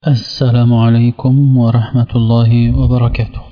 السلام عليكم ورحمة الله وبركاته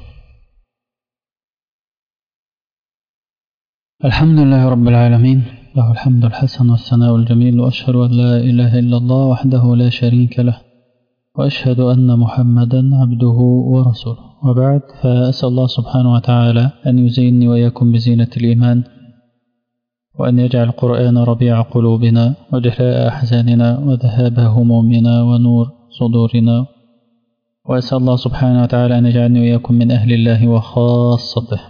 الحمد لله رب العالمين له الحمد الحسن والثناء الجميل وأشهد أن لا إله إلا الله وحده لا شريك له وأشهد أن محمدا عبده ورسوله وبعد فأسأل الله سبحانه وتعالى أن يزينني وإياكم بزينة الإيمان وأن يجعل القرآن ربيع قلوبنا وجلاء أحزاننا وذهاب همومنا ونور صدورنا وأسأل الله سبحانه وتعالى أن يجعلني وإياكم من أهل الله وخاصته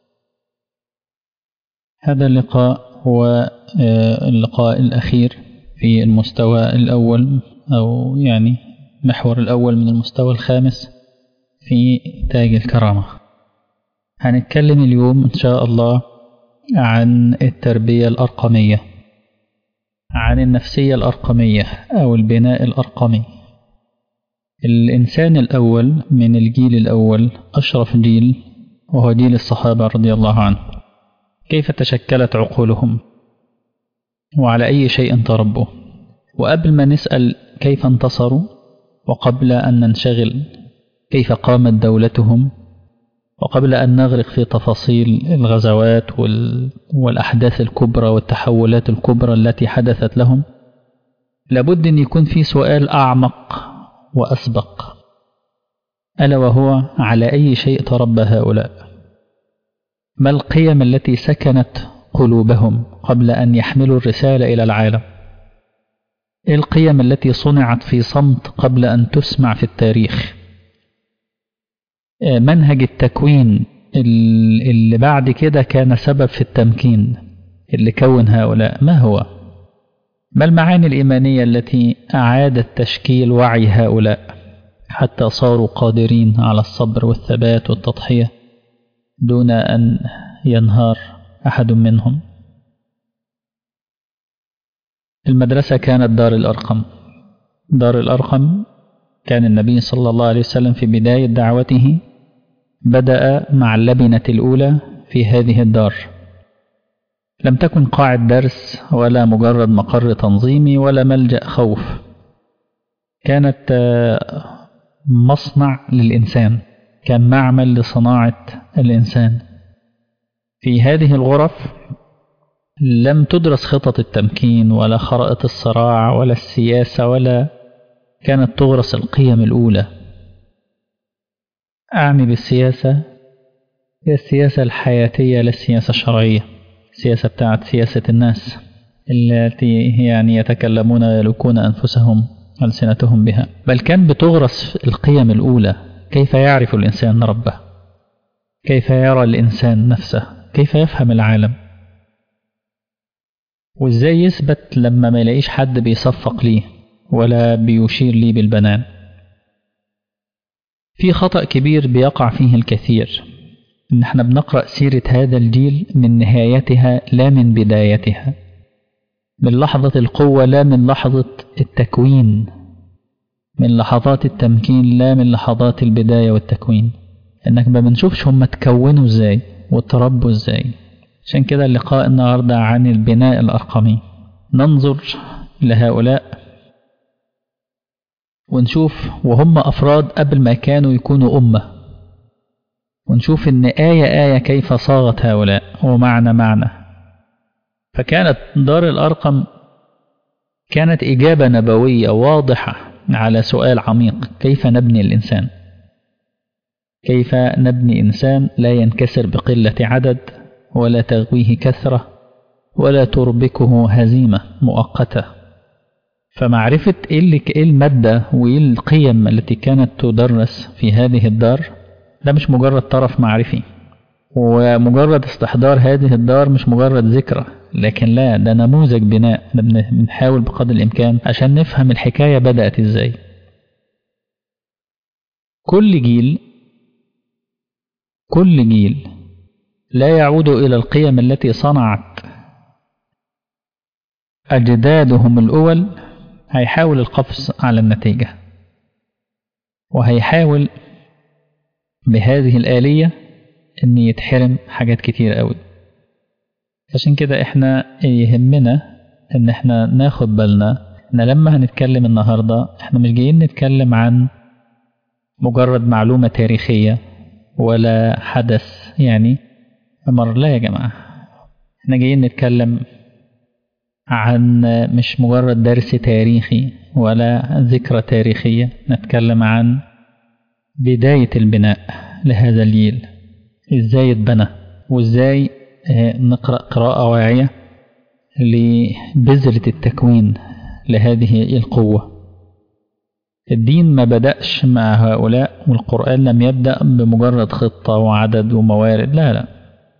هذا اللقاء هو اللقاء الأخير في المستوى الأول أو يعني محور الأول من المستوى الخامس في تاج الكرامة هنتكلم اليوم إن شاء الله عن التربية الأرقمية عن النفسية الأرقمية أو البناء الأرقمي الإنسان الأول من الجيل الأول أشرف جيل وهو جيل الصحابة رضي الله عنه كيف تشكلت عقولهم وعلى أي شيء تربوا وقبل ما نسأل كيف انتصروا وقبل أن ننشغل كيف قامت دولتهم وقبل أن نغرق في تفاصيل الغزوات والأحداث الكبرى والتحولات الكبرى التي حدثت لهم لابد أن يكون في سؤال أعمق وأسبق ألا وهو على أي شيء تربى هؤلاء ما القيم التي سكنت قلوبهم قبل أن يحملوا الرسالة إلى العالم إيه القيم التي صنعت في صمت قبل أن تسمع في التاريخ منهج التكوين اللي بعد كده كان سبب في التمكين اللي كون هؤلاء ما هو ما المعاني الإيمانية التي أعادت تشكيل وعي هؤلاء حتى صاروا قادرين على الصبر والثبات والتضحية دون أن ينهار أحد منهم المدرسة كانت دار الأرقم دار الأرقم كان النبي صلى الله عليه وسلم في بداية دعوته بدأ مع اللبنة الأولى في هذه الدار لم تكن قاعة درس ولا مجرد مقر تنظيمي ولا ملجأ خوف كانت مصنع للإنسان كان معمل لصناعة الإنسان في هذه الغرف لم تدرس خطط التمكين ولا خرائط الصراع ولا السياسة ولا كانت تغرس القيم الأولى أعني بالسياسة هي السياسة الحياتية لا السياسة الشرعية السياسة بتاعت سياسة الناس التي يعني يتكلمون ويلوكون أنفسهم ألسنتهم بها بل كان بتغرس القيم الأولى كيف يعرف الإنسان ربه كيف يرى الإنسان نفسه كيف يفهم العالم وإزاي يثبت لما ما يلاقيش حد بيصفق ليه ولا بيشير لي بالبنان في خطأ كبير بيقع فيه الكثير إن احنا بنقرأ سيرة هذا الجيل من نهايتها لا من بدايتها من لحظة القوة لا من لحظة التكوين من لحظات التمكين لا من لحظات البداية والتكوين إنك ما بنشوفش هم تكونوا إزاي وتربوا إزاي عشان كده اللقاء النهاردة عن البناء الأرقمي ننظر لهؤلاء ونشوف وهم أفراد قبل ما كانوا يكونوا أمة ونشوف إن آية آية كيف صاغت هؤلاء ومعنى معنى فكانت دار الأرقم كانت إجابة نبوية واضحة على سؤال عميق كيف نبني الإنسان كيف نبني إنسان لا ينكسر بقلة عدد ولا تغويه كثرة ولا تربكه هزيمة مؤقتة فمعرفة إيه المادة وإيه القيم التي كانت تدرس في هذه الدار ده مش مجرد طرف معرفي ومجرد استحضار هذه الدار مش مجرد ذكرى لكن لا ده نموذج بناء بنحاول بقدر الإمكان عشان نفهم الحكاية بدأت إزاي كل جيل كل جيل لا يعود إلى القيم التي صنعت أجدادهم الأول هيحاول القفز على النتيجة وهيحاول بهذه الآلية أن يتحرم حاجات كتير قوي عشان كده احنا يهمنا ان احنا ناخد بالنا احنا لما هنتكلم النهاردة احنا مش جايين نتكلم عن مجرد معلومة تاريخية ولا حدث يعني أمر لا يا جماعة احنا جايين نتكلم عن مش مجرد درس تاريخي ولا ذكرى تاريخية نتكلم عن بداية البناء لهذا الجيل ازاي اتبنى وازاي نقرأ قراءة واعية لبذرة التكوين لهذه القوة الدين ما بدأش مع هؤلاء والقرآن لم يبدأ بمجرد خطة وعدد وموارد لا لا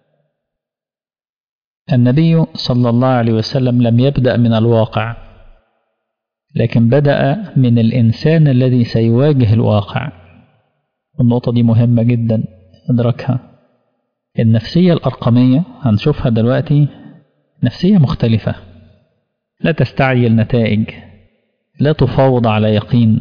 النبي صلى الله عليه وسلم لم يبدأ من الواقع لكن بدأ من الإنسان الذي سيواجه الواقع النقطة دي مهمة جدا ادركها النفسية الأرقمية هنشوفها دلوقتي نفسية مختلفة لا تستعجل نتائج لا تفاوض على يقين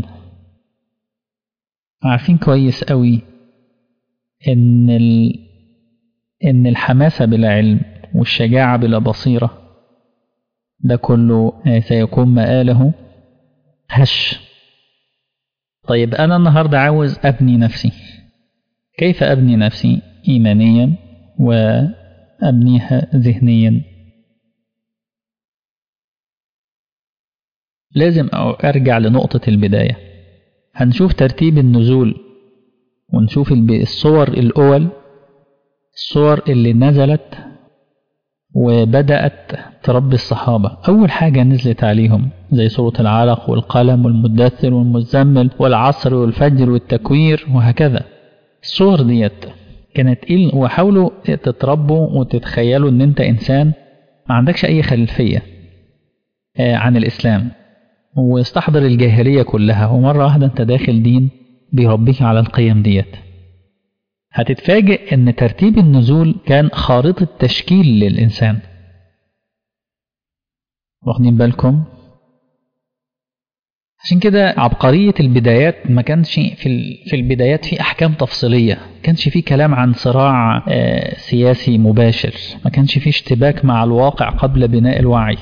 عارفين كويس قوي ان ال... ان الحماسة بلا علم والشجاعة بلا بصيرة ده كله سيكون مآله هش طيب أنا النهاردة عاوز أبني نفسي كيف أبني نفسي إيمانيا وأبنيها ذهنيا لازم أرجع لنقطة البداية هنشوف ترتيب النزول ونشوف الصور الأول الصور اللي نزلت وبدأت تربي الصحابة أول حاجة نزلت عليهم زي سورة العلق والقلم والمدثر والمزمل والعصر والفجر والتكوير وهكذا الصور ديت كانت إيه وحاولوا تتربوا وتتخيلوا ان انت انسان ما عندكش اي خلفية عن الاسلام واستحضر الجاهلية كلها ومرة واحدة انت داخل دين بيربيك على القيم ديت هتتفاجئ ان ترتيب النزول كان خارطة تشكيل للإنسان واخدين بالكم عشان كده عبقرية البدايات ما كانش في في البدايات في أحكام تفصيلية ما كانش في كلام عن صراع سياسي مباشر ما كانش في اشتباك مع الواقع قبل بناء الوعي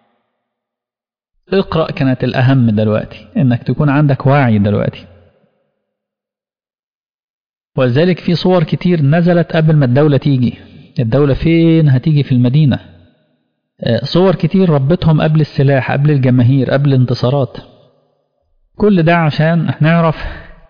اقرأ كانت الأهم دلوقتي إنك تكون عندك وعي دلوقتي ولذلك في صور كتير نزلت قبل ما الدولة تيجي الدولة فين هتيجي في المدينة صور كتير ربتهم قبل السلاح قبل الجماهير قبل الانتصارات كل ده عشان نعرف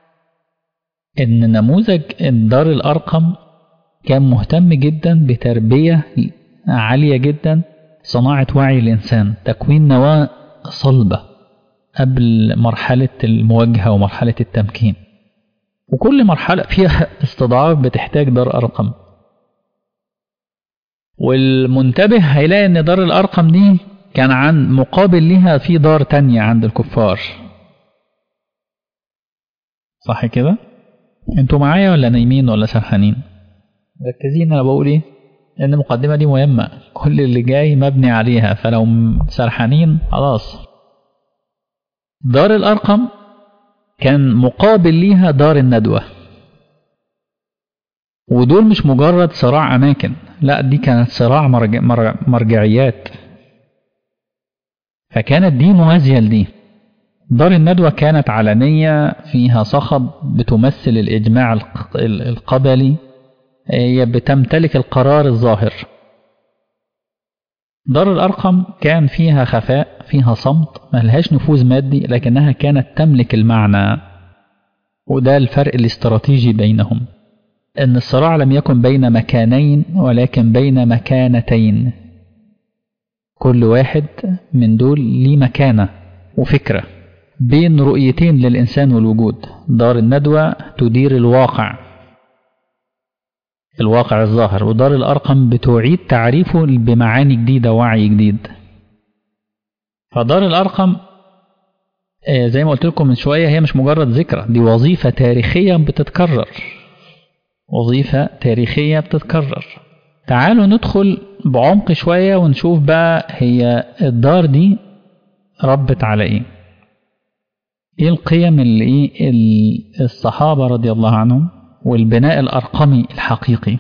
ان نموذج دار الارقم كان مهتم جدا بتربية عالية جدا صناعة وعي الإنسان تكوين نواة صلبة قبل مرحلة المواجهة ومرحلة التمكين وكل مرحلة فيها استضعاف بتحتاج دار أرقم والمنتبه هيلاقي ان دار الأرقم دي كان عن مقابل ليها في دار تانية عند الكفار صح كده انتوا معايا ولا نايمين ولا سرحانين مركزين انا بقول ايه لان المقدمة دي مهمة كل اللي جاي مبني عليها فلو سرحانين خلاص دار الأرقم كان مقابل ليها دار الندوة ودول مش مجرد صراع أماكن لا دي كانت صراع مرجع مرجعيات فكانت دي موازية لدي دار الندوة كانت علنية فيها صخب بتمثل الإجماع القبلي هي بتمتلك القرار الظاهر دار الأرقم كان فيها خفاء فيها صمت ملهاش نفوذ مادي لكنها كانت تملك المعنى وده الفرق الاستراتيجي بينهم أن الصراع لم يكن بين مكانين ولكن بين مكانتين كل واحد من دول ليه مكانة وفكرة بين رؤيتين للإنسان والوجود دار الندوة تدير الواقع الواقع الظاهر ودار الأرقم بتعيد تعريفه بمعاني جديدة ووعي جديد فدار الأرقم زي ما قلت لكم من شوية هي مش مجرد ذكرى دي وظيفة تاريخية بتتكرر وظيفة تاريخية بتتكرر تعالوا ندخل بعمق شوية ونشوف بقى هي الدار دي ربت على ايه ايه القيم اللي ايه الصحابة رضي الله عنهم والبناء الأرقمي الحقيقي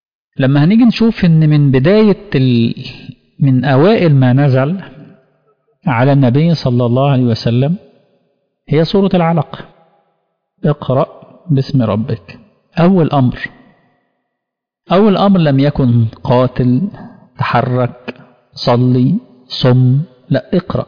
لما هنيجي نشوف ان من بداية ال... من أوائل ما نزل على النبي صلى الله عليه وسلم هي سورة العلق اقرأ باسم ربك أول أمر أول أمر لم يكن قاتل تحرك صلي صم لا اقرأ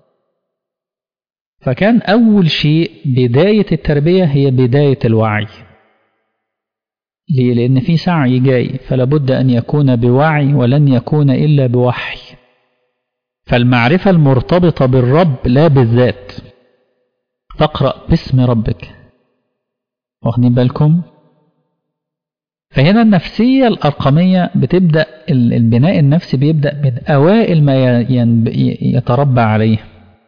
فكان أول شيء بداية التربية هي بداية الوعي ليه؟ لأن في سعي جاي فلا بد أن يكون بوعي ولن يكون إلا بوحي فالمعرفة المرتبطة بالرب لا بالذات فاقرأ باسم ربك واخدين بالكم فهنا النفسية الأرقمية بتبدأ البناء النفسي بيبدأ من أوائل ما يتربى عليه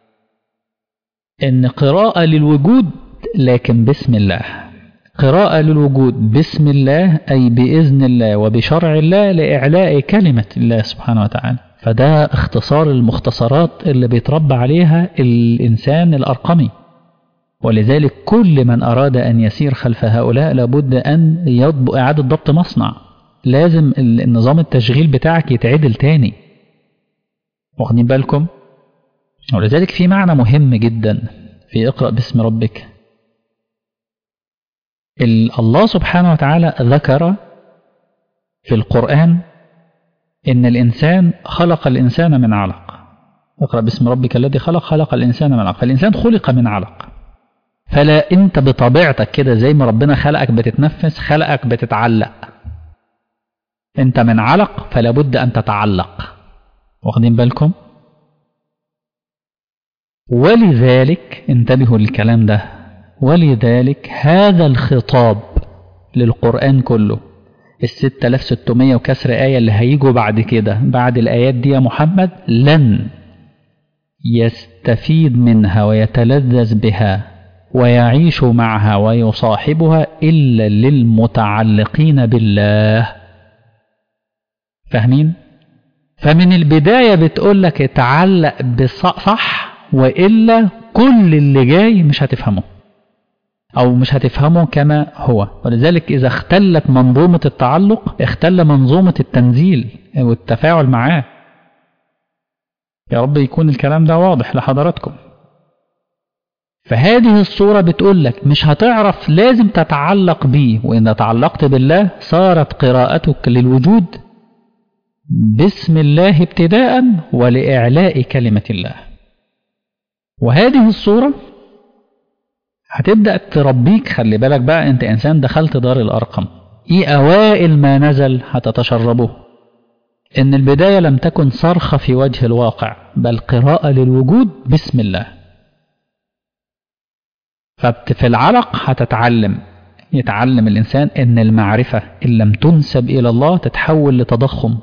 إن قراءة للوجود لكن بسم الله قراءة للوجود بسم الله أي بإذن الله وبشرع الله لإعلاء كلمة الله سبحانه وتعالى فده اختصار المختصرات اللي بيتربى عليها الإنسان الأرقمي ولذلك كل من أراد أن يسير خلف هؤلاء لابد أن يضبط إعادة ضبط مصنع لازم النظام التشغيل بتاعك يتعدل تاني واخدين بالكم ولذلك في معنى مهم جدا في اقرأ باسم ربك الله سبحانه وتعالى ذكر في القرآن إن الإنسان خلق الإنسان من علق اقرأ باسم ربك الذي خلق خلق الإنسان من علق فالإنسان خلق من علق فلا أنت بطبيعتك كده زي ما ربنا خلقك بتتنفس خلقك بتتعلق أنت من علق فلا بد أن تتعلق واخدين بالكم ولذلك انتبهوا للكلام ده ولذلك هذا الخطاب للقرآن كله الستة آلاف ستمية وكسر آية اللي هيجوا بعد كده بعد الآيات دي يا محمد لن يستفيد منها ويتلذذ بها ويعيش معها ويصاحبها إلا للمتعلقين بالله فاهمين؟ فمن البداية بتقول لك اتعلق بصح وإلا كل اللي جاي مش هتفهمه أو مش هتفهمه كما هو ولذلك إذا اختلت منظومة التعلق اختل منظومة التنزيل والتفاعل معاه يا رب يكون الكلام ده واضح لحضراتكم فهذه الصورة بتقول لك مش هتعرف لازم تتعلق بيه وإن تعلقت بالله صارت قراءتك للوجود بسم الله ابتداء ولإعلاء كلمة الله وهذه الصورة هتبدأ تربيك خلي بالك بقى انت انسان دخلت دار الارقم ايه اوائل ما نزل هتتشربه ان البداية لم تكن صرخة في وجه الواقع بل قراءة للوجود بسم الله ففي العلق هتتعلم يتعلم الإنسان أن المعرفة إن لم تنسب إلى الله تتحول لتضخم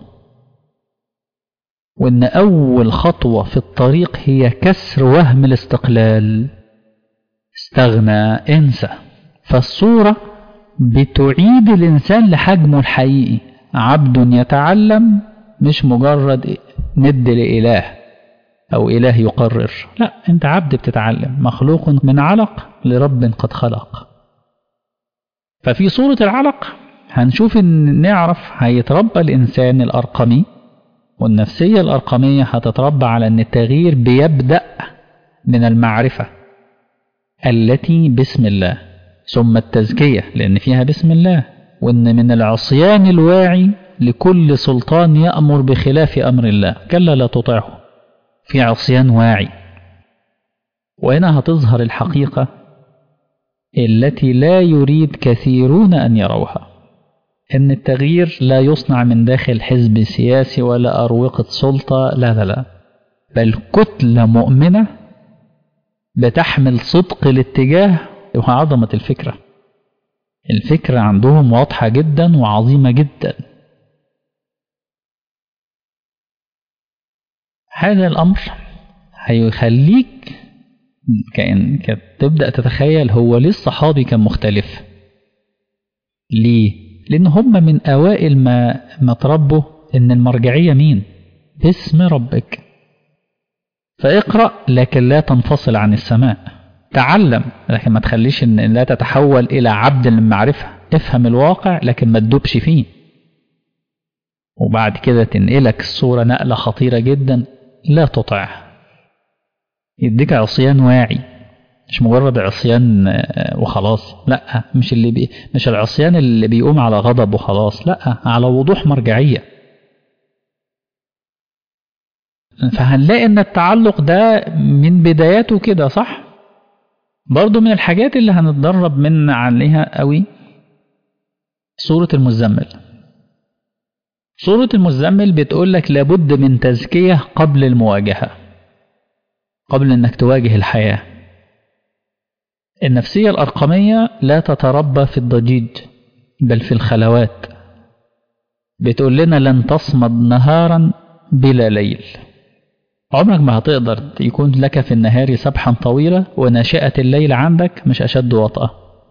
وأن أول خطوة في الطريق هي كسر وهم الاستقلال استغنى انسى فالصورة بتعيد الإنسان لحجمه الحقيقي عبد يتعلم مش مجرد ند لإله أو إله يقرر لا أنت عبد بتتعلم مخلوق من علق لرب قد خلق ففي صورة العلق هنشوف إن نعرف هيتربى الإنسان الأرقمي والنفسية الأرقمية هتتربى على أن التغيير بيبدأ من المعرفة التي بسم الله ثم التزكية لأن فيها بسم الله وأن من العصيان الواعي لكل سلطان يأمر بخلاف أمر الله كلا لا تطعه في عصيان واعي وهنا هتظهر الحقيقة التي لا يريد كثيرون أن يروها أن التغيير لا يصنع من داخل حزب سياسي ولا أروقة سلطة لا لا لا بل كتلة مؤمنة بتحمل صدق الاتجاه وعظمة الفكرة الفكرة عندهم واضحة جدا وعظيمة جدا هذا الأمر هيخليك كأن تبدأ تتخيل هو ليه الصحابي كان مختلف ليه لأن هم من أوائل ما ما تربوا إن المرجعية مين باسم ربك فاقرأ لكن لا تنفصل عن السماء تعلم لكن ما تخليش إن لا تتحول إلى عبد للمعرفة افهم الواقع لكن ما تدوبش فيه وبعد كده تنقلك الصورة نقلة خطيرة جدا لا تطعه يديك عصيان واعي مش مجرد عصيان وخلاص لا مش اللي بي مش العصيان اللي بيقوم على غضب وخلاص لا على وضوح مرجعية فهنلاقي ان التعلق ده من بداياته كده صح برضو من الحاجات اللي هنتدرب من عليها قوي سورة المزمل سورة المزمل بتقول لك لابد من تزكية قبل المواجهة قبل انك تواجه الحياة النفسية الأرقمية لا تتربى في الضجيج بل في الخلوات بتقول لنا لن تصمد نهارا بلا ليل عمرك ما هتقدر يكون لك في النهار سبحا طويلة وناشئة الليل عندك مش أشد وطأة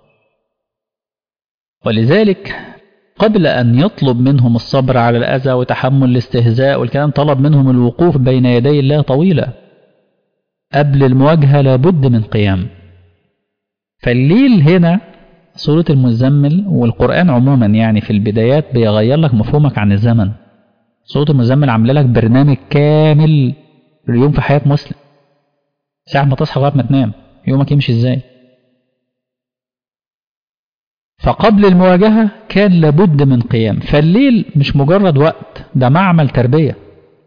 ولذلك قبل أن يطلب منهم الصبر على الأذى وتحمل الاستهزاء والكلام طلب منهم الوقوف بين يدي الله طويلة قبل المواجهة لابد من قيام فالليل هنا سورة المزمل والقرآن عموما يعني في البدايات بيغير لك مفهومك عن الزمن سورة المزمل عامله لك برنامج كامل اليوم في حياة مسلم ساعة ما تصحى لغاية ما تنام يومك يمشي ازاي فقبل المواجهة كان لابد من قيام فالليل مش مجرد وقت ده معمل تربية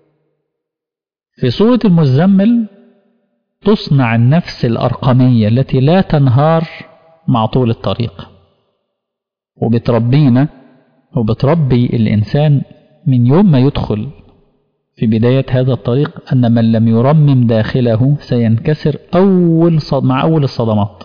في سورة المزمل تصنع النفس الأرقمية التي لا تنهار مع طول الطريق وبتربينا وبتربي الإنسان من يوم ما يدخل في بداية هذا الطريق أن من لم يرمم داخله سينكسر أول صد مع أول الصدمات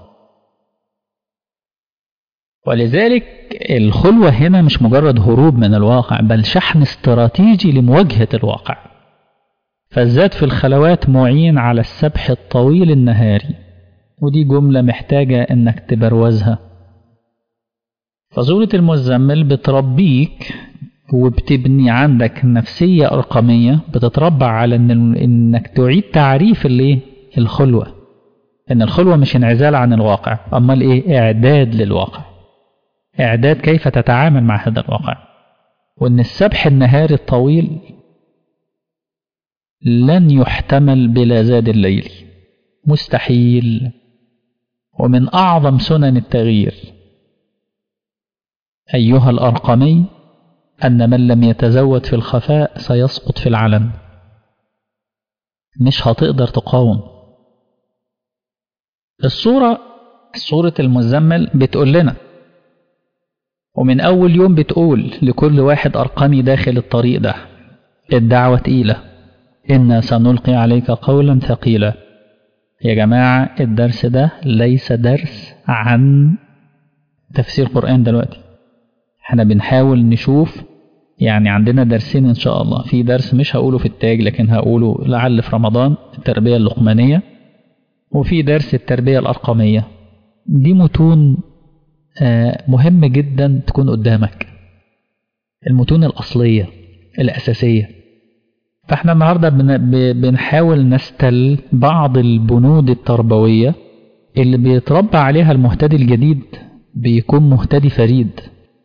ولذلك الخلوة هنا مش مجرد هروب من الواقع بل شحن استراتيجي لمواجهة الواقع فالذات في الخلوات معين على السبح الطويل النهاري ودي جملة محتاجة انك تبروزها فسورة المزمل بتربيك وبتبني عندك نفسية رقمية بتتربع على إن انك تعيد تعريف الايه الخلوة ان الخلوة مش انعزال عن الواقع امال ايه اعداد للواقع اعداد كيف تتعامل مع هذا الواقع وان السبح النهاري الطويل لن يحتمل بلا زاد الليل مستحيل ومن أعظم سنن التغيير أيها الأرقمي أن من لم يتزود في الخفاء سيسقط في العلن مش هتقدر تقاوم الصورة صورة المزمل بتقول لنا ومن أول يوم بتقول لكل واحد أرقمي داخل الطريق ده الدعوة تقيلة إنا سنلقي عليك قولا ثقيلا يا جماعة الدرس ده ليس درس عن تفسير قرآن دلوقتي احنا بنحاول نشوف يعني عندنا درسين ان شاء الله في درس مش هقوله في التاج لكن هقوله لعل في رمضان التربية اللقمانية وفي درس التربية الأرقمية دي متون مهم جدا تكون قدامك المتون الأصلية الأساسية فاحنا النهاردة بنحاول نستل بعض البنود التربوية اللي بيتربى عليها المهتدي الجديد بيكون مهتدي فريد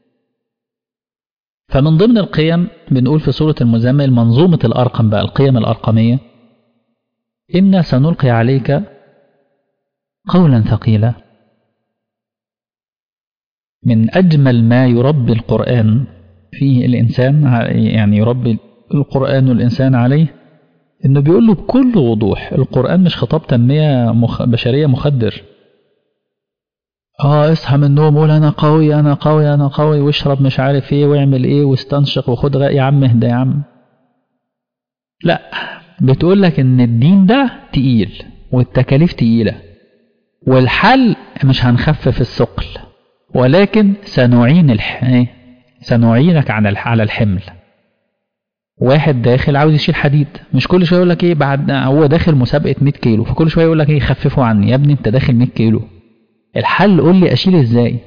فمن ضمن القيم بنقول في سورة المزمل منظومة الأرقم بقى القيم الأرقمية إنا سنلقي عليك قولا ثقيلا من أجمل ما يربي القرآن فيه الإنسان يعني يربي القرآن الإنسان عليه إنه بيقول له بكل وضوح القرآن مش خطاب تنمية مخ... بشرية مخدر اه اصحى من النوم قول انا قوي انا قوي انا قوي واشرب مش عارف ايه واعمل ايه واستنشق وخد غاء يا عم اهدى يا عم لا بتقول لك ان الدين ده تقيل والتكاليف تقيلة والحل مش هنخفف الثقل ولكن سنعين الح... سنعينك على الحمل واحد داخل عاوز يشيل حديد مش كل شويه يقول لك ايه بعد هو داخل مسابقه 100 كيلو فكل شويه يقول لك ايه خففوا عني يا ابني انت داخل 100 كيلو الحل قول لي اشيل ازاي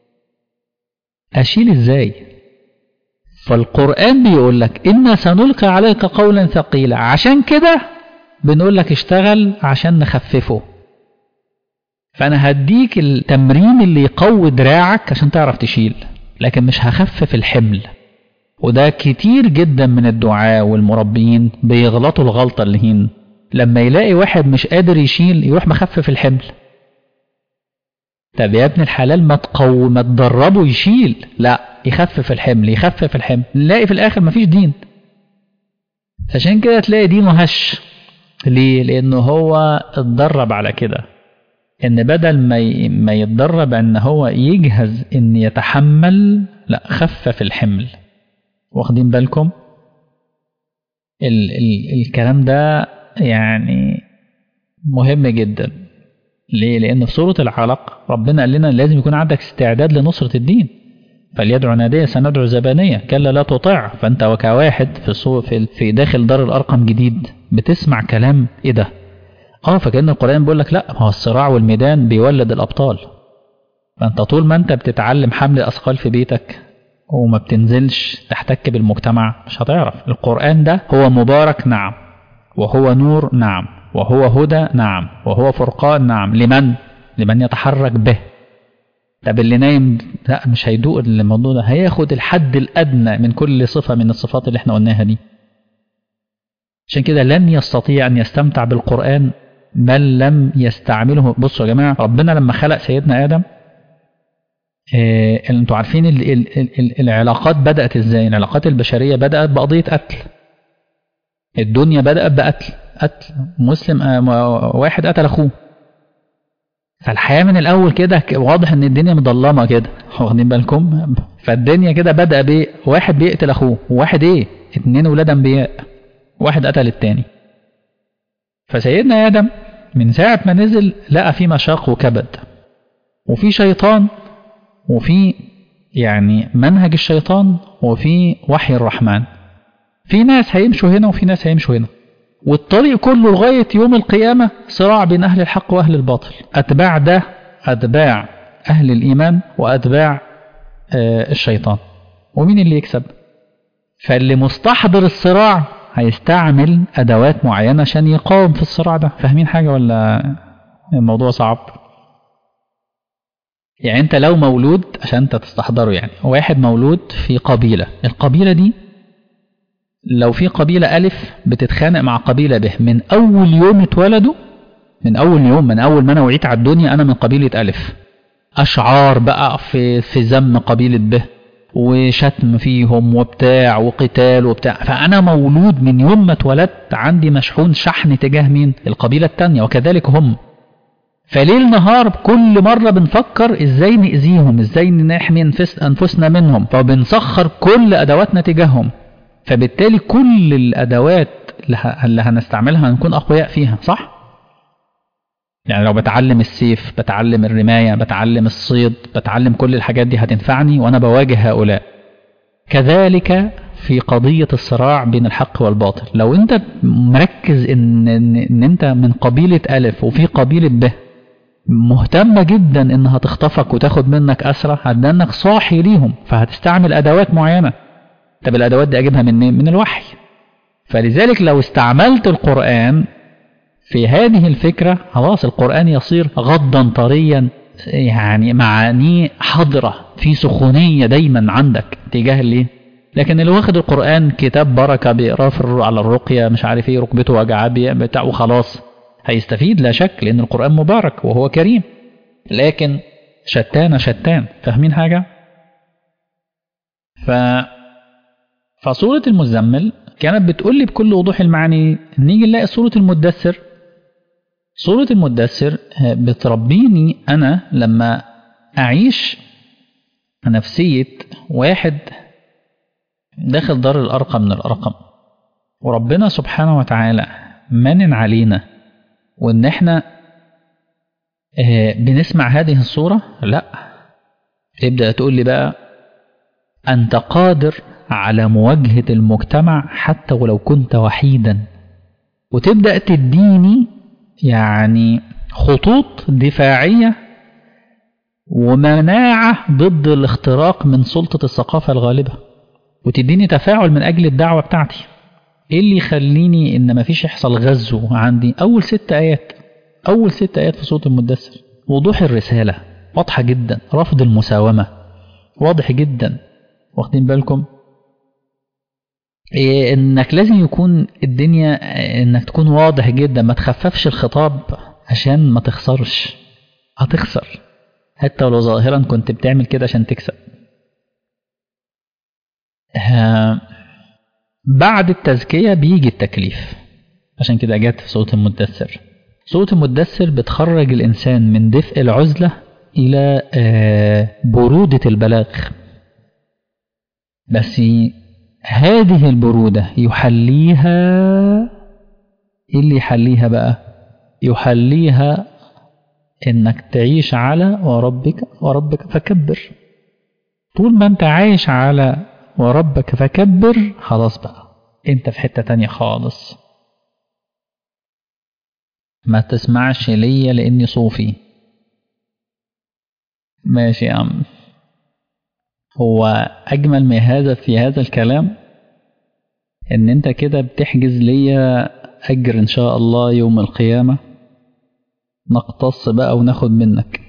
اشيل ازاي فالقران بيقول لك انا سنلقي عليك قولا ثقيلا عشان كده بنقول لك اشتغل عشان نخففه فانا هديك التمرين اللي يقوي دراعك عشان تعرف تشيل لكن مش هخفف الحمل وده كتير جدا من الدعاة والمربيين بيغلطوا الغلطة اللي هين لما يلاقي واحد مش قادر يشيل يروح مخفف الحمل طب يا ابن الحلال ما تقوم ما تدربه يشيل لا يخفف الحمل يخفف الحمل نلاقي في الاخر مفيش دين عشان كده تلاقي دينه هش ليه لانه هو اتدرب على كده ان بدل ما ي... ما يتدرب ان هو يجهز ان يتحمل لا خفف الحمل واخدين بالكم ال... ال... الكلام ده يعني مهم جدا ليه لان في سوره العلق ربنا قال لنا لازم يكون عندك استعداد لنصره الدين فليدعو نادية سندعو زبانية كلا لا تطيع فانت وكواحد في صو في, في داخل دار الارقم جديد بتسمع كلام ايه ده اه فكأن القرآن بيقول لك لا ما هو الصراع والميدان بيولد الابطال فانت طول ما انت بتتعلم حمل اثقال في بيتك وما بتنزلش تحتك بالمجتمع مش هتعرف القرآن ده هو مبارك نعم وهو نور نعم وهو هدى نعم وهو فرقان نعم لمن لمن يتحرك به طب اللي نايم لا مش هيدوق الموضوع ده هياخد الحد الادنى من كل صفه من الصفات اللي احنا قلناها دي عشان كده لن يستطيع ان يستمتع بالقران من لم يستعمله بصوا يا جماعه ربنا لما خلق سيدنا ادم إيه انتوا عارفين ال ال ال العلاقات بدات ازاي العلاقات البشريه بدات بقضيه قتل الدنيا بدات بقتل قتل مسلم واحد قتل اخوه فالحياة من الأول كده واضح إن الدنيا مضلمة كده واخدين بالكم فالدنيا كده بدأ بإيه واحد بيقتل أخوه وواحد إيه اتنين ولاد أنبياء واحد قتل التاني فسيدنا آدم من ساعة ما نزل لقى في مشاق وكبد وفي شيطان وفي يعني منهج الشيطان وفي وحي الرحمن في ناس هيمشوا هنا وفي ناس هيمشوا هنا والطريق كله لغاية يوم القيامة صراع بين أهل الحق وأهل الباطل أتباع ده أتباع أهل الإيمان وأتباع آه الشيطان ومين اللي يكسب فاللي مستحضر الصراع هيستعمل أدوات معينة عشان يقاوم في الصراع ده فاهمين حاجة ولا الموضوع صعب يعني أنت لو مولود عشان أنت تستحضره يعني واحد مولود في قبيلة القبيلة دي لو في قبيلة ألف بتتخانق مع قبيلة ب من أول يوم اتولدوا من أول يوم من أول ما أنا وعيت على الدنيا أنا من قبيلة ألف أشعار بقى في في ذم قبيلة ب وشتم فيهم وبتاع وقتال وبتاع فأنا مولود من يوم ما اتولدت عندي مشحون شحن تجاه مين القبيلة التانية وكذلك هم فليل نهار كل مرة بنفكر ازاي نأذيهم ازاي نحمي أنفسنا منهم فبنسخر كل أدواتنا تجاههم فبالتالي كل الأدوات اللي هنستعملها هنكون أقوياء فيها صح؟ يعني لو بتعلم السيف بتعلم الرماية بتعلم الصيد بتعلم كل الحاجات دي هتنفعني وأنا بواجه هؤلاء كذلك في قضية الصراع بين الحق والباطل لو أنت مركز إن, إن أنت من قبيلة ألف وفي قبيلة ب مهتمة جدا إنها تخطفك وتاخد منك أسرة هتدنك صاحي ليهم فهتستعمل أدوات معينة طب الأدوات دي أجيبها منين؟ من الوحي فلذلك لو استعملت القرآن في هذه الفكرة خلاص القرآن يصير غضا طريا يعني معانيه حاضرة في سخونية دايما عندك تجاه ليه لكن اللي واخد القرآن كتاب بركة بيقراه على الرقية مش عارف ايه ركبته وجعاه بتاع وخلاص هيستفيد لا شك لأن القرآن مبارك وهو كريم لكن شتان شتان فاهمين حاجة؟ ف فصورة المزمل كانت بتقول لي بكل وضوح المعاني نيجي نلاقي صورة المدثر صورة المدثر بتربيني أنا لما أعيش نفسية واحد داخل دار الأرقم من الأرقم وربنا سبحانه وتعالى منن علينا وإن إحنا بنسمع هذه الصورة لا تبدأ تقول لي بقى أنت قادر على مواجهة المجتمع حتى ولو كنت وحيدا وتبدأ تديني يعني خطوط دفاعية ومناعة ضد الاختراق من سلطة الثقافة الغالبة وتديني تفاعل من أجل الدعوة بتاعتي إيه اللي يخليني إن مفيش يحصل غزو عندي أول ست آيات أول ست آيات في سورة المدثر وضوح الرسالة واضحة جدا رفض المساومة واضح جدا واخدين بالكم إيه انك لازم يكون الدنيا انك تكون واضح جدا ما تخففش الخطاب عشان ما تخسرش هتخسر حتى لو ظاهرا كنت بتعمل كده عشان تكسب ها بعد التزكية بيجي التكليف عشان كده جت في صوت المدثر صوت المدثر بتخرج الإنسان من دفء العزلة إلى برودة البلاغ بس هذه البرودة يحليها إيه اللي يحليها بقى يحليها إنك تعيش على وربك وربك فكبر طول ما أنت عايش على وربك فكبر خلاص بقى أنت في حتة تانية خالص ما تسمعش ليا لاني صوفي ماشي يا عم هو اجمل من هذا في هذا الكلام ان انت كده بتحجز ليا اجر ان شاء الله يوم القيامه نقتص بقى وناخد منك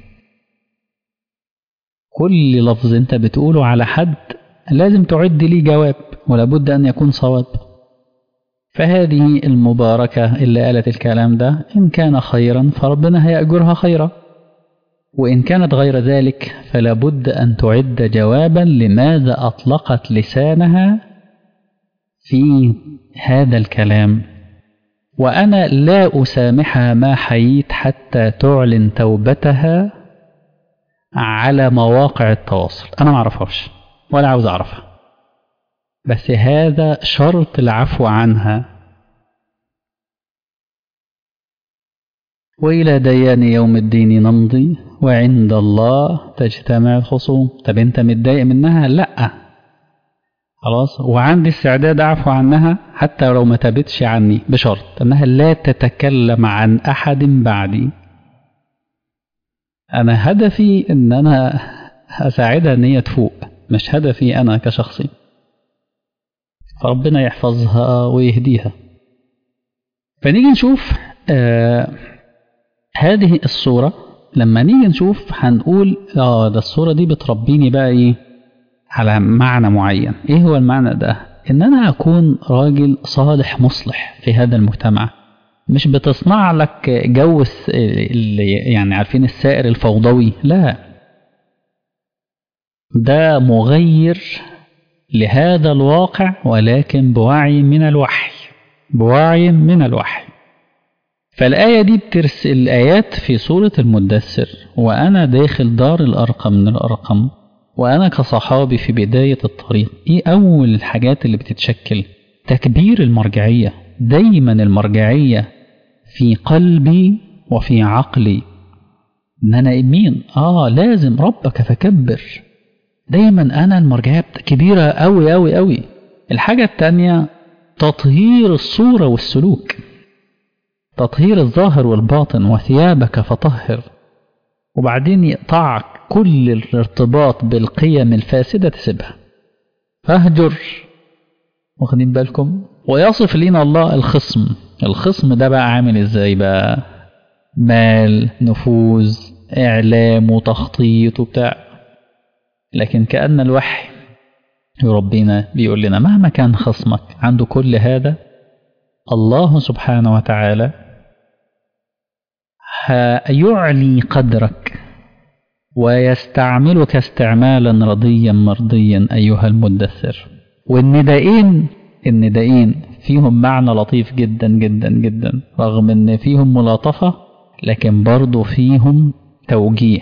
كل لفظ انت بتقوله على حد لازم تعد لي جواب ولابد ان يكون صواب فهذه المباركة اللي قالت الكلام ده إن كان خيرا فربنا هيأجرها خيرا وإن كانت غير ذلك فلا بد أن تعد جوابا لماذا أطلقت لسانها في هذا الكلام وأنا لا أسامحها ما حييت حتى تعلن توبتها على مواقع التواصل أنا معرفهاش ولا عاوز أعرفها بس هذا شرط العفو عنها وإلى ديان يوم الدين نمضي وعند الله تجتمع الخصوم طب أنت متضايق منها؟ لأ خلاص وعندي استعداد أعفو عنها حتى لو ما تابتش عني بشرط أنها لا تتكلم عن أحد بعدي أنا هدفي أن أنا أساعدها أن هي تفوق مش هدفي أنا كشخصي فربنا يحفظها ويهديها فنيجي نشوف آه هذه الصورة لما نيجي نشوف هنقول اه ده الصورة دي بتربيني بقى ايه على معنى معين ايه هو المعنى ده ان انا اكون راجل صالح مصلح في هذا المجتمع مش بتصنع لك جو اللي يعني عارفين السائر الفوضوي لا ده مغير لهذا الواقع ولكن بوعي من الوحي بوعي من الوحي فالآية دي بترسل الآيات في سورة المدثر وأنا داخل دار الأرقم من الأرقم وأنا كصحابي في بداية الطريق إيه أول الحاجات اللي بتتشكل تكبير المرجعية دايما المرجعية في قلبي وفي عقلي إن أنا مين؟ آه لازم ربك فكبر دايما أنا المرجعية كبيرة أوي أوي أوي الحاجة التانية تطهير الصورة والسلوك تطهير الظاهر والباطن وثيابك فطهر وبعدين يقطعك كل الارتباط بالقيم الفاسدة تسيبها فاهجر واخدين بالكم ويصف لنا الله الخصم الخصم ده بقى عامل ازاي بقى مال نفوذ اعلام وتخطيط وبتاع لكن كأن الوحي يربينا بيقول لنا مهما كان خصمك عنده كل هذا الله سبحانه وتعالى يعلي قدرك ويستعملك استعمالا رضيا مرضيا أيها المدثر والندائين الندائين فيهم معنى لطيف جدا جدا جدا رغم ان فيهم ملاطفة لكن برضو فيهم توجيه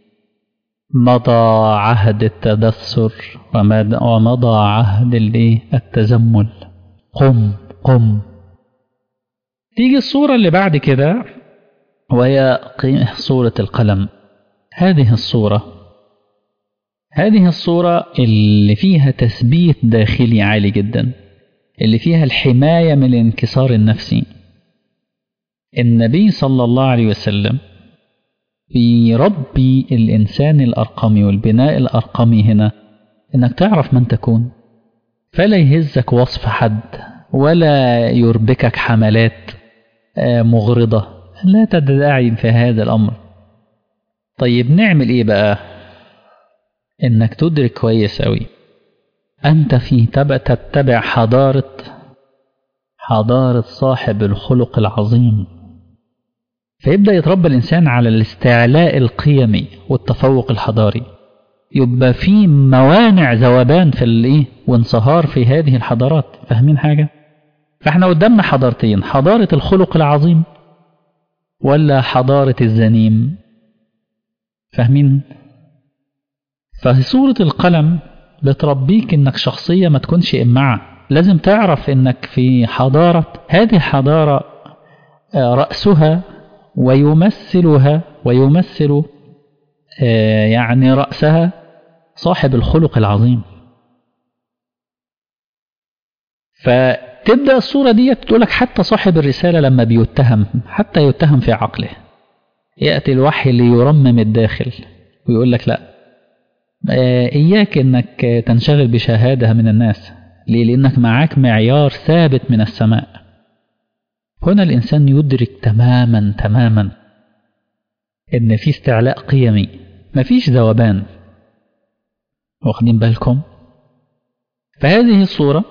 مضى عهد التدثر ومضى عهد التزمل قم قم تيجي الصورة اللي بعد كده وهي صورة القلم هذه الصورة هذه الصورة اللي فيها تثبيت داخلي عالي جدا اللي فيها الحماية من الانكسار النفسي النبي صلى الله عليه وسلم بيربي الإنسان الأرقمي والبناء الأرقمي هنا إنك تعرف من تكون فلا يهزك وصف حد ولا يربكك حملات مغرضة لا تدعي في هذا الأمر طيب نعمل إيه بقى إنك تدرك كويس أوي أنت في تبع تتبع حضارة حضارة صاحب الخلق العظيم فيبدأ يتربى الإنسان على الاستعلاء القيمي والتفوق الحضاري يبقى في موانع ذوبان في الايه وانصهار في هذه الحضارات فاهمين حاجة فاحنا قدامنا حضارتين حضارة الخلق العظيم ولا حضارة الزنيم فاهمين ففي سورة القلم بتربيك انك شخصية ما تكونش إمعة لازم تعرف انك في حضارة هذه الحضارة رأسها ويمثلها ويمثل يعني رأسها صاحب الخلق العظيم فتبدأ الصورة دي تقول لك حتى صاحب الرسالة لما بيتهم حتى يتهم في عقله يأتي الوحي ليرمم الداخل ويقول لك لا إياك أنك تنشغل بشهادة من الناس ليه؟ لأنك معاك معيار ثابت من السماء هنا الإنسان يدرك تماما تماما إن في استعلاء قيمي مفيش ذوبان واخدين بالكم فهذه الصورة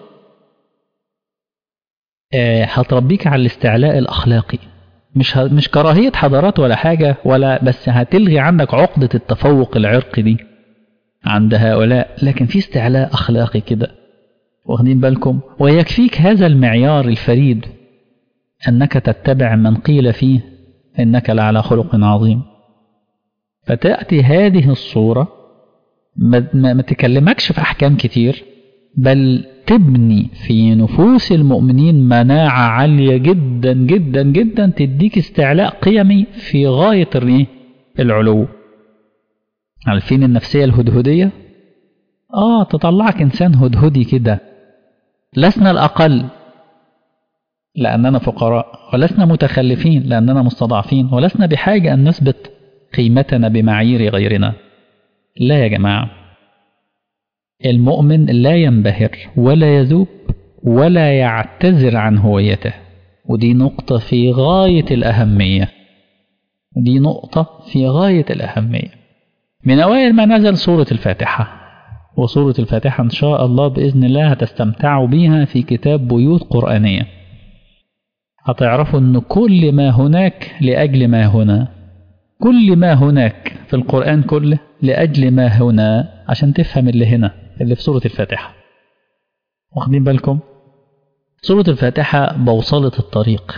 هتربيك على الاستعلاء الأخلاقي مش مش كراهية حضارات ولا حاجة ولا بس هتلغي عندك عقدة التفوق العرقي دي عند هؤلاء لكن في استعلاء أخلاقي كده واخدين بالكم ويكفيك هذا المعيار الفريد أنك تتبع من قيل فيه إنك لعلى خلق عظيم فتأتي هذه الصورة ما, ما تكلمكش في أحكام كتير بل تبني في نفوس المؤمنين مناعة عالية جدا جدا جدا تديك استعلاء قيمي في غاية العلو عارفين النفسية الهدهدية آه تطلعك إنسان هدهدي كده لسنا الأقل لأننا فقراء ولسنا متخلفين لأننا مستضعفين ولسنا بحاجة أن نثبت قيمتنا بمعايير غيرنا لا يا جماعة المؤمن لا ينبهر ولا يذوب ولا يعتذر عن هويته ودي نقطة في غاية الأهمية دي نقطة في غاية الأهمية من أوائل ما نزل سورة الفاتحة وسورة الفاتحة إن شاء الله بإذن الله هتستمتعوا بيها في كتاب بيوت قرآنية هتعرفوا أن كل ما هناك لأجل ما هنا كل ما هناك في القرآن كله لأجل ما هنا عشان تفهم اللي هنا اللي في سورة الفاتحة واخدين بالكم سورة الفاتحة بوصلة الطريق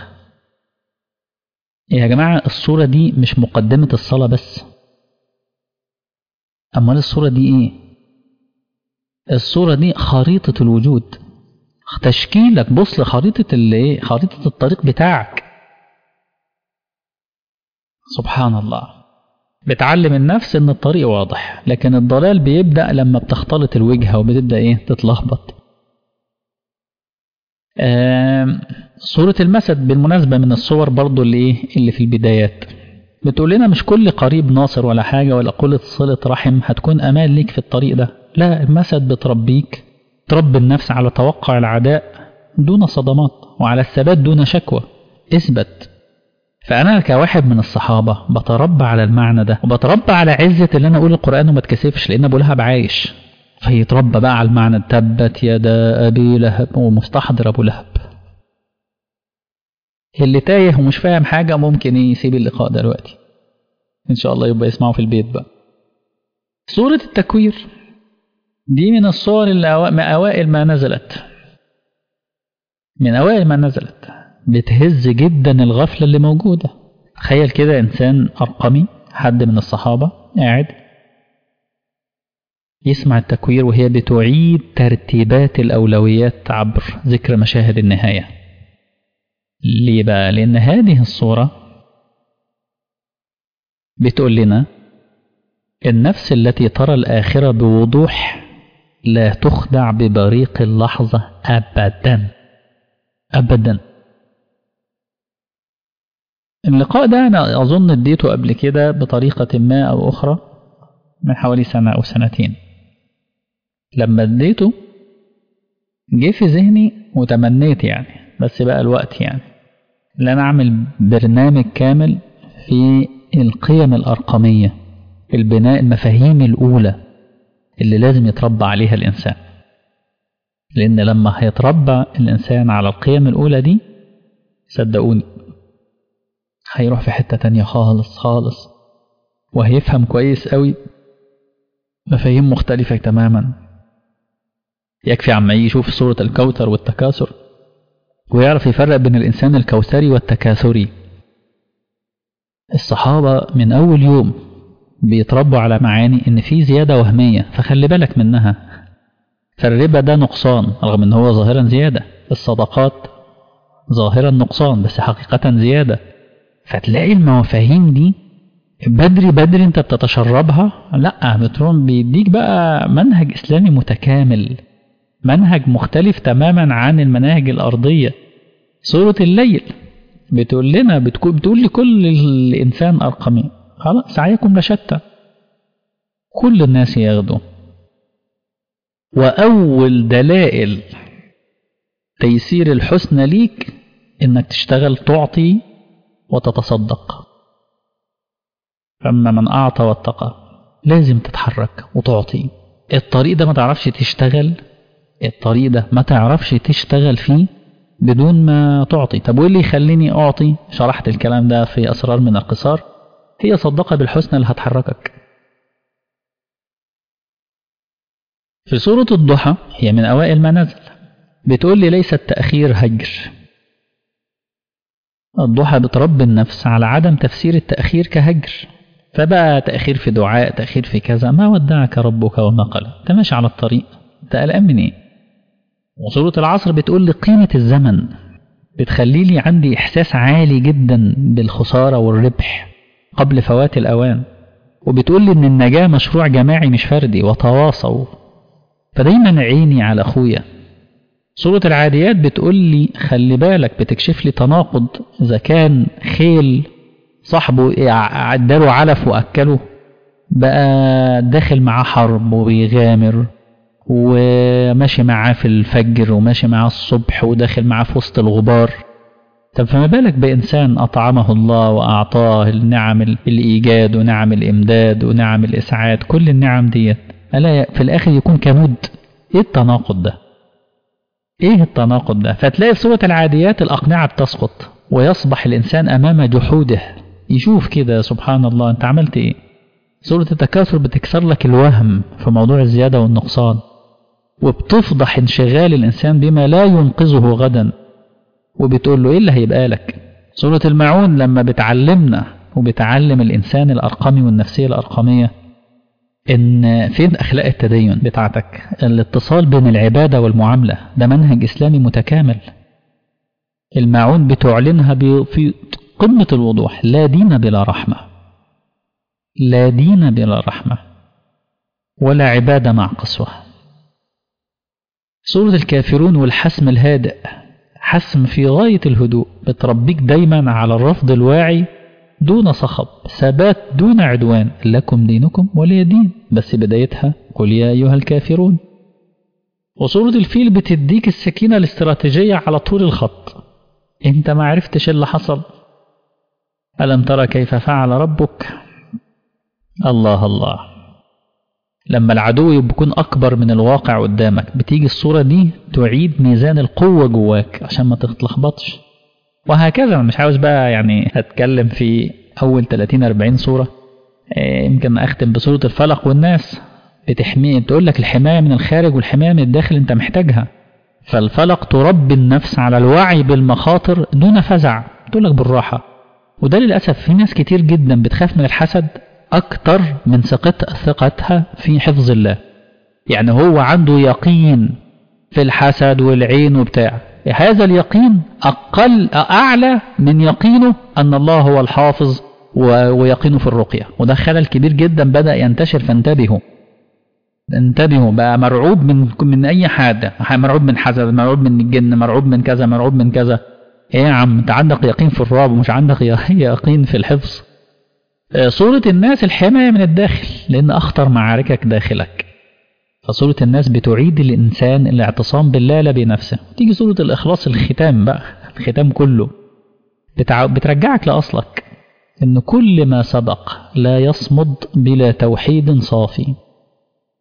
يا جماعة الصورة دي مش مقدمة الصلاة بس أمال الصورة دي إيه الصورة دي خريطة الوجود تشكيلك بص لخريطة اللي خريطة الطريق بتاعك سبحان الله بتعلم النفس ان الطريق واضح لكن الضلال بيبدأ لما بتختلط الوجهة وبتبدأ ايه تتلخبط صورة المسد بالمناسبة من الصور برضو اللي ايه اللي في البدايات بتقول لنا مش كل قريب ناصر ولا حاجة ولا كل صلة رحم هتكون أمان ليك في الطريق ده لا المسد بتربيك تربي النفس على توقع العداء دون صدمات وعلى الثبات دون شكوى اثبت فأنا كواحد من الصحابة بتربى على المعنى ده وبتربى على عزة اللي أنا أقول القرآن وما اتكسفش لأن أبو لهب عايش فيتربى بقى على المعنى تبت يدا أبي لهب ومستحضر أبو لهب اللي تايه ومش فاهم حاجة ممكن يسيب اللقاء دلوقتي إن شاء الله يبقى يسمعه في البيت بقى سورة التكوير دي من الصور اللي أوائل ما نزلت من أوائل ما نزلت بتهز جدا الغفلة اللي موجودة تخيل كده إنسان أرقمي حد من الصحابة قاعد يسمع التكوير وهي بتعيد ترتيبات الأولويات عبر ذكر مشاهد النهاية ليه بقى؟ لأن هذه الصورة بتقول لنا النفس التي ترى الآخرة بوضوح لا تخدع ببريق اللحظة أبدا أبدا اللقاء ده أنا أظن اديته قبل كده بطريقة ما أو أخرى من حوالي سنة أو سنتين لما اديته جه في ذهني وتمنيت يعني بس بقى الوقت يعني ان انا اعمل برنامج كامل في القيم الارقاميه البناء المفاهيم الاولى اللي لازم يتربى عليها الانسان لأن لما هيتربى الإنسان على القيم الأولى دي صدقوني هيروح في حتة تانية خالص خالص وهيفهم كويس قوي مفاهيم مختلفة تماما يكفي عما يشوف صورة الكوثر والتكاثر ويعرف يفرق بين الإنسان الكوثري والتكاثري الصحابة من أول يوم بيتربوا على معاني إن في زيادة وهمية فخلي بالك منها فالربا ده نقصان رغم إن هو ظاهرا زيادة الصدقات ظاهرا نقصان بس حقيقة زيادة فتلاقي المفاهيم دي بدري بدري انت بتتشربها لا بترون بيديك بقى منهج اسلامي متكامل منهج مختلف تماما عن المناهج الارضيه سوره الليل بتقول لنا بتقول لكل الانسان ارقمي خلاص سعيكم لشتى كل الناس ياخدوا واول دلائل تيسير الحسنى ليك انك تشتغل تعطي وتتصدق فأما من أعطى واتقى لازم تتحرك وتعطي الطريق ده ما تعرفش تشتغل الطريق ده ما تعرفش تشتغل فيه بدون ما تعطي طب وايه اللي يخليني أعطي شرحت الكلام ده في أسرار من القصار هي صدقة بالحسنى اللي هتحركك في سورة الضحى هي من أوائل ما نزل بتقول لي ليس التأخير هجر الضحى بتربي النفس على عدم تفسير التأخير كهجر فبقى تأخير في دعاء تأخير في كذا ما ودعك ربك وما قلى انت ماشي على الطريق انت قلقان من ايه وسورة العصر بتقول لي قيمة الزمن بتخلي لي عندي إحساس عالي جدا بالخسارة والربح قبل فوات الأوان وبتقول لي إن النجاة مشروع جماعي مش فردي وتواصوا فدايما عيني على أخويا سورة العاديات بتقول لي خلي بالك بتكشف لي تناقض إذا كان خيل صاحبه اداله علف وأكله بقى داخل معاه حرب وبيغامر وماشي معاه في الفجر وماشي معاه الصبح وداخل معاه في وسط الغبار طب فما بالك بإنسان أطعمه الله وأعطاه النعم الإيجاد ونعم الإمداد ونعم الإسعاد كل النعم ديت ألا في الآخر يكون كمد إيه التناقض ده إيه التناقض ده فتلاقي في سورة العاديات الأقنعة بتسقط ويصبح الإنسان أمام جحوده يشوف كده سبحان الله أنت عملت إيه سورة التكاثر بتكسر لك الوهم في موضوع الزيادة والنقصان وبتفضح انشغال الإنسان بما لا ينقذه غدا وبتقول له إيه اللي هيبقى لك سورة المعون لما بتعلمنا وبتعلم الإنسان الأرقامي والنفسية الأرقامية إن فين أخلاق التدين بتاعتك الاتصال بين العبادة والمعاملة ده منهج إسلامي متكامل المعون بتعلنها في قمة الوضوح لا دين بلا رحمة لا دين بلا رحمة ولا عبادة مع قسوة سورة الكافرون والحسم الهادئ حسم في غاية الهدوء بتربيك دايما على الرفض الواعي دون صخب ثبات دون عدوان لكم دينكم ولي دين بس بدايتها قل يا أيها الكافرون وسورة الفيل بتديك السكينة الاستراتيجية على طول الخط انت ما عرفتش اللي حصل ألم ترى كيف فعل ربك الله الله لما العدو بيكون أكبر من الواقع قدامك بتيجي الصورة دي تعيد ميزان القوة جواك عشان ما تتلخبطش وهكذا أنا مش عاوز بقى يعني أتكلم في أول 30-40 صورة يمكن أختم بصورة الفلق والناس بتحمي تقول لك الحماية من الخارج والحماية من الداخل أنت محتاجها فالفلق تربي النفس على الوعي بالمخاطر دون فزع تقول لك بالراحة وده للأسف في ناس كتير جدا بتخاف من الحسد أكتر من ثقتها في حفظ الله يعني هو عنده يقين في الحسد والعين وبتاع هذا اليقين أقل أعلى من يقينه أن الله هو الحافظ ويقينه في الرقية وده خلل كبير جدا بدأ ينتشر فانتبهوا انتبهوا بقى مرعوب من من أي حاجة مرعوب من حسد مرعوب من الجن مرعوب من كذا مرعوب من كذا ايه يا عم انت عندك يقين في الرعب ومش عندك يقين في الحفظ صورة الناس الحماية من الداخل لأن أخطر معاركك داخلك فصورة الناس بتعيد الإنسان الاعتصام بالله لا بنفسه تيجي صورة الإخلاص الختام بقى الختام كله بتع... بترجعك لأصلك إن كل ما سبق لا يصمد بلا توحيد صافي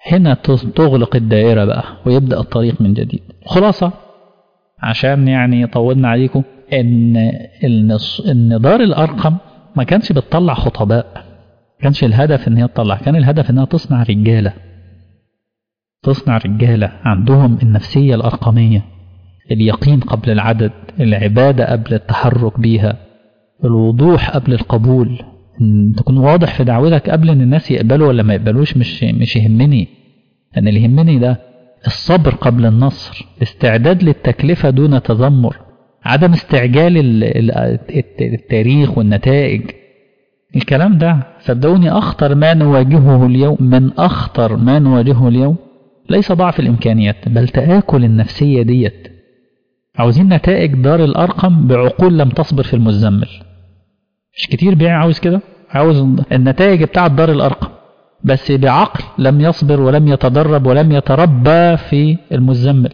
هنا تغلق الدائرة بقى ويبدأ الطريق من جديد خلاصة عشان يعني طولنا عليكم ان ان دار الارقم ما كانش بتطلع خطباء ما كانش الهدف ان هي تطلع كان الهدف انها تصنع رجاله تصنع رجاله عندهم النفسيه الارقميه اليقين قبل العدد العباده قبل التحرك بيها الوضوح قبل القبول ان تكون واضح في دعوتك قبل ان الناس يقبلوا ولا ما يقبلوش مش مش يهمني ان اللي يهمني ده الصبر قبل النصر استعداد للتكلفة دون تذمر عدم استعجال التاريخ والنتائج الكلام ده صدقوني أخطر ما نواجهه اليوم من أخطر ما نواجهه اليوم ليس ضعف الإمكانيات بل تآكل النفسية ديت عاوزين نتائج دار الأرقم بعقول لم تصبر في المزمل مش كتير بيع عاوز كده عاوز النتائج بتاعت دار الأرقم بس بعقل لم يصبر ولم يتدرب ولم يتربى في المزمل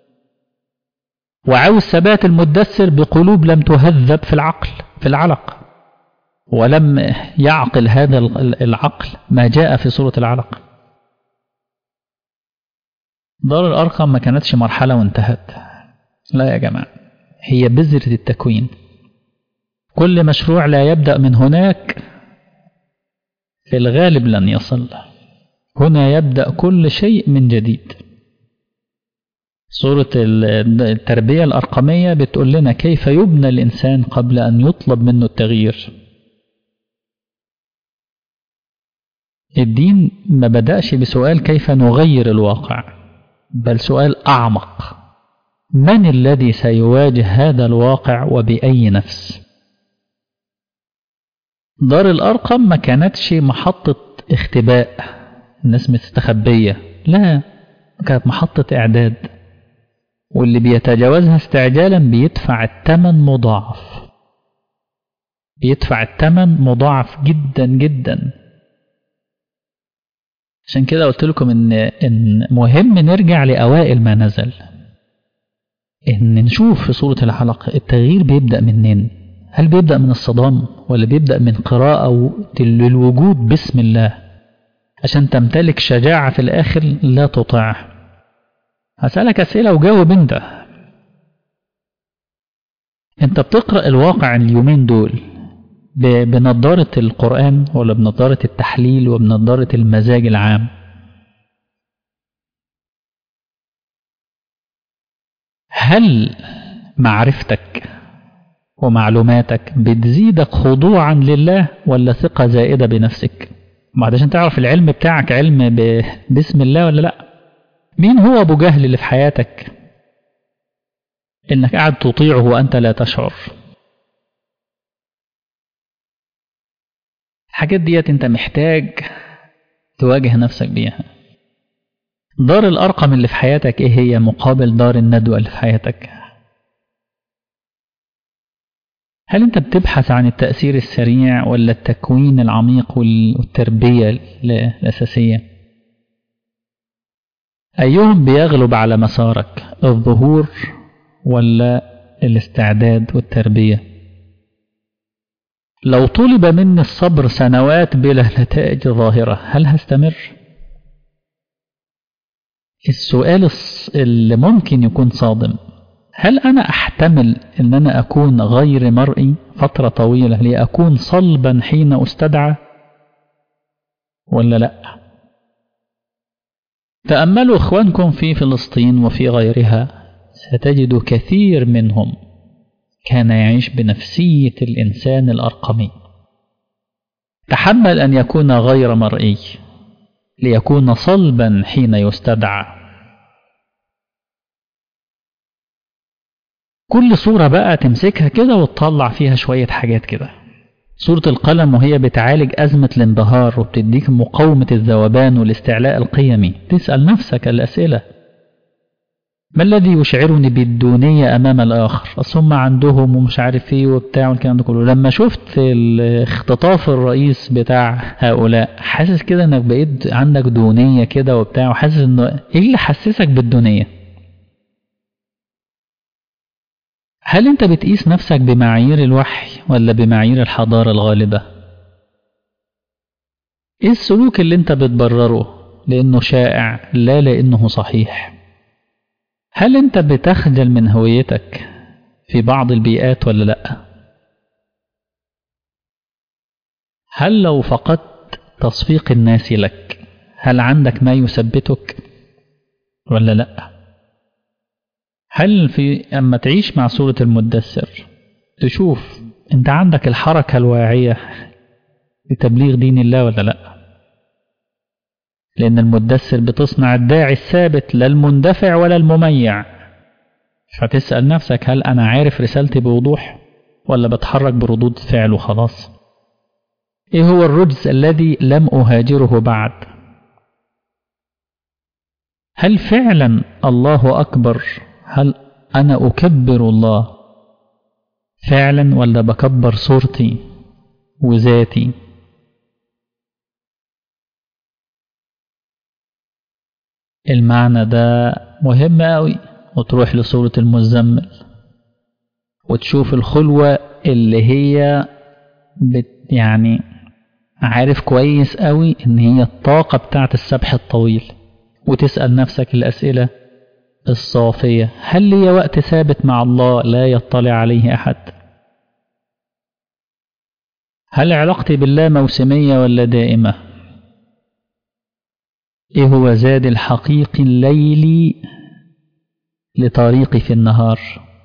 وعاوز ثبات المدثر بقلوب لم تهذب في العقل في العلق ولم يعقل هذا العقل ما جاء في سورة العلق دار الأرقم ما كانتش مرحلة وانتهت لا يا جماعة هي بذرة التكوين كل مشروع لا يبدأ من هناك في الغالب لن يصل هنا يبدأ كل شيء من جديد سورة التربية الأرقمية بتقول لنا كيف يبنى الإنسان قبل أن يطلب منه التغيير الدين ما بدأش بسؤال كيف نغير الواقع بل سؤال أعمق من الذي سيواجه هذا الواقع وبأي نفس دار الأرقم ما كانتش محطة اختباء الناس مستخبية لا كانت محطة إعداد واللي بيتجاوزها استعجالا بيدفع الثمن مضاعف بيدفع الثمن مضاعف جدا جدا عشان كده قلت لكم ان ان مهم نرجع لاوائل ما نزل ان نشوف في سوره الحلقه التغيير بيبدا منين هل بيبدا من الصدام ولا بيبدا من قراءه للوجود بسم الله عشان تمتلك شجاعه في الاخر لا تطاع هسالك اسئله وجاوب انت انت بتقرا الواقع اليومين دول بنظارة القرآن ولا بنظارة التحليل وبنظارة المزاج العام هل معرفتك ومعلوماتك بتزيدك خضوعا لله ولا ثقة زائدة بنفسك ما عشان تعرف العلم بتاعك علم ب... باسم الله ولا لا مين هو أبو جهل اللي في حياتك إنك قاعد تطيعه وأنت لا تشعر الحاجات ديت انت محتاج تواجه نفسك بيها دار الأرقم اللي في حياتك ايه هي مقابل دار الندوة اللي في حياتك هل انت بتبحث عن التأثير السريع ولا التكوين العميق والتربية الأساسية أيهم بيغلب على مسارك الظهور ولا الاستعداد والتربيه لو طلب مني الصبر سنوات بلا نتائج ظاهرة هل هستمر؟ السؤال اللي ممكن يكون صادم هل أنا أحتمل أن أنا أكون غير مرئي فترة طويلة لأكون صلبا حين أستدعى ولا لا تأملوا إخوانكم في فلسطين وفي غيرها ستجد كثير منهم كان يعيش بنفسية الإنسان الأرقمي تحمل أن يكون غير مرئي ليكون صلبا حين يستدعى كل صورة بقى تمسكها كده وتطلع فيها شوية حاجات كده صورة القلم وهي بتعالج أزمة الانبهار وبتديك مقاومة الذوبان والاستعلاء القيمي تسأل نفسك الأسئلة ما الذي يشعرني بالدونية أمام الآخر أصل هم عندهم ومش عارف إيه وبتاع والكلام ده كله لما شفت اختطاف الرئيس بتاع هؤلاء حاسس كده إنك بقيت عندك دونية كده وبتاع وحاسس إنه إيه اللي حسسك بالدونية؟ هل أنت بتقيس نفسك بمعايير الوحي ولا بمعايير الحضارة الغالبة؟ إيه السلوك اللي أنت بتبرره؟ لأنه شائع لا لأنه صحيح هل أنت بتخجل من هويتك في بعض البيئات ولا لأ هل لو فقدت تصفيق الناس لك هل عندك ما يثبتك ولا لأ هل في أما تعيش مع سورة المدثر تشوف أنت عندك الحركة الواعية لتبليغ دين الله ولا لأ لأن المدثر بتصنع الداعي الثابت لا المندفع ولا المميع فتسأل نفسك هل أنا عارف رسالتي بوضوح ولا بتحرك بردود فعل وخلاص إيه هو الرجز الذي لم أهاجره بعد هل فعلا الله أكبر هل أنا أكبر الله فعلا ولا بكبر صورتي وذاتي المعنى ده مهم قوي وتروح لصورة المزمل وتشوف الخلوة اللي هي بت يعني عارف كويس قوي ان هي الطاقة بتاعت السبح الطويل وتسأل نفسك الأسئلة الصافية هل لي وقت ثابت مع الله لا يطلع عليه أحد هل علاقتي بالله موسمية ولا دائمة إيه هو زاد الحقيقي الليلي لطريقي في النهار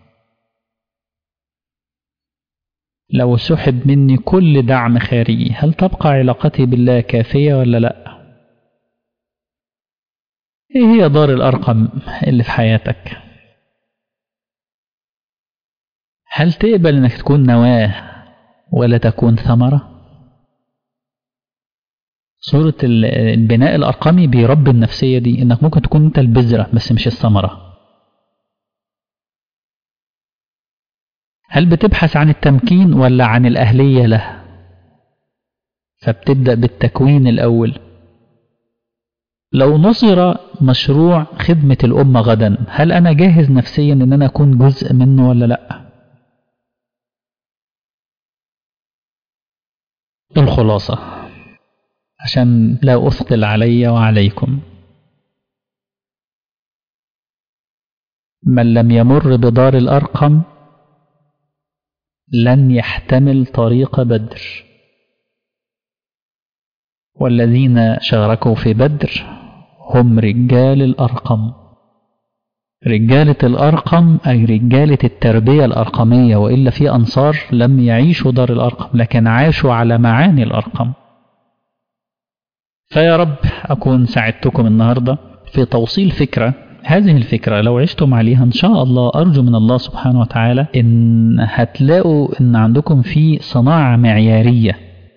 لو سحب مني كل دعم خارجي هل تبقى علاقتي بالله كافية ولا لا ايه هي دار الأرقم اللي في حياتك هل تقبل انك تكون نواة ولا تكون ثمرة صورة البناء الأرقامي بيربي النفسية دي انك ممكن تكون انت البذرة بس مش الثمرة هل بتبحث عن التمكين ولا عن الأهلية له فبتبدأ بالتكوين الأول لو نصر مشروع خدمة الأمة غدا هل أنا جاهز نفسيا أن أنا أكون جزء منه ولا لأ الخلاصة عشان لا أثقل علي وعليكم من لم يمر بدار الأرقم لن يحتمل طريق بدر والذين شاركوا في بدر هم رجال الأرقم رجالة الأرقم أي رجالة التربية الأرقمية وإلا في أنصار لم يعيشوا دار الأرقم لكن عاشوا على معاني الأرقم فيا رب أكون ساعدتكم النهاردة في توصيل فكرة هذه الفكرة لو عشتم عليها إن شاء الله أرجو من الله سبحانه وتعالى إن هتلاقوا إن عندكم في صناعة معيارية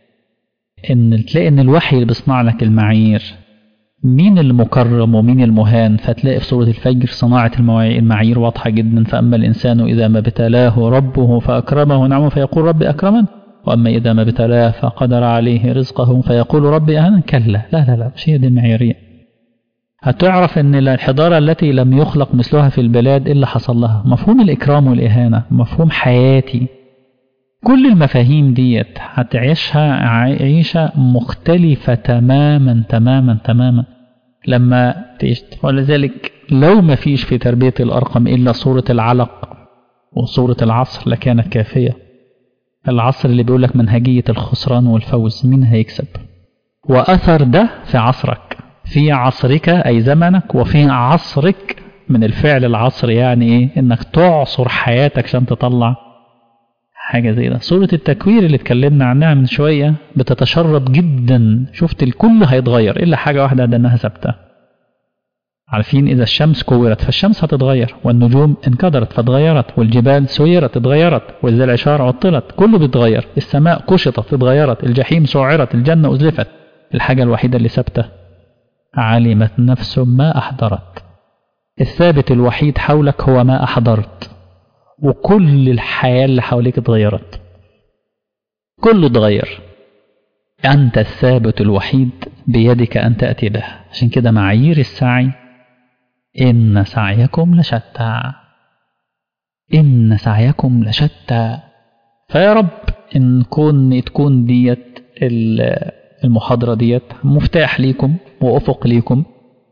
إن تلاقي إن الوحي اللي بيصنع لك المعايير مين المكرم ومين المهان فتلاقي في سورة الفجر صناعة المعايير واضحة جدا فأما الإنسان إذا ما ابتلاه ربه فأكرمه نعمه فيقول ربي أكرمن وأما إذا ما ابتلاه فقدر عليه رزقه فيقول ربي أهنا كلا لا لا لا مش هي دي المعيارية هتعرف ان الحضارة التي لم يخلق مثلها في البلاد إلا حصل لها مفهوم الإكرام والإهانة مفهوم حياتي كل المفاهيم ديت هتعيشها عيشة مختلفة تماما تماما تماما لما تعيش ولذلك لو ما فيش في تربية الأرقم إلا صورة العلق وصورة العصر لكانت كافية العصر اللي بيقول لك منهجية الخسران والفوز مين هيكسب وأثر ده في عصرك في عصرك أي زمنك وفي عصرك من الفعل العصر يعني إيه إنك تعصر حياتك عشان تطلع حاجة زي ده صورة التكوير اللي اتكلمنا عنها من شوية بتتشرب جدا شفت الكل هيتغير إلا حاجة واحدة ده إنها ثابتة عارفين إذا الشمس كورت فالشمس هتتغير والنجوم انكدرت فاتغيرت والجبال سيرت اتغيرت وإذا العشار عطلت كله بيتغير السماء كشطت اتغيرت الجحيم سعرت الجنة أزلفت الحاجة الوحيدة اللي ثابتة علمت نفس ما أحضرت الثابت الوحيد حولك هو ما أحضرت وكل الحياة اللي حواليك اتغيرت كله اتغير أنت الثابت الوحيد بيدك أن تأتي به عشان كده معايير السعي إن سعيكم لشتى إن سعيكم لشتى فيا رب إن كون تكون ديت المحاضرة ديت مفتاح ليكم وأفق ليكم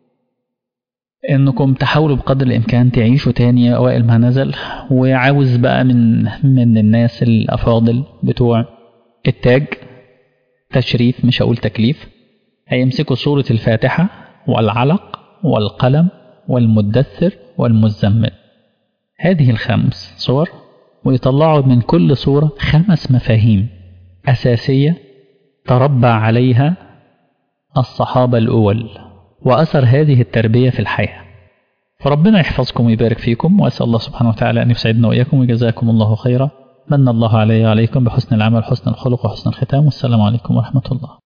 انكم تحاولوا بقدر الامكان تعيشوا تاني اوائل ما نزل وعاوز بقى من من الناس الافاضل بتوع التاج تشريف مش هقول تكليف هيمسكوا سورة الفاتحة والعلق والقلم والمدثر والمزمل هذه الخمس صور ويطلعوا من كل صورة خمس مفاهيم أساسية تربى عليها الصحابة الأول وأثر هذه التربية في الحياة فربنا يحفظكم ويبارك فيكم وأسأل الله سبحانه وتعالى أن يسعدنا وإياكم وجزاكم الله خيرا من الله علي عليكم بحسن العمل حسن الخلق وحسن الختام والسلام عليكم ورحمة الله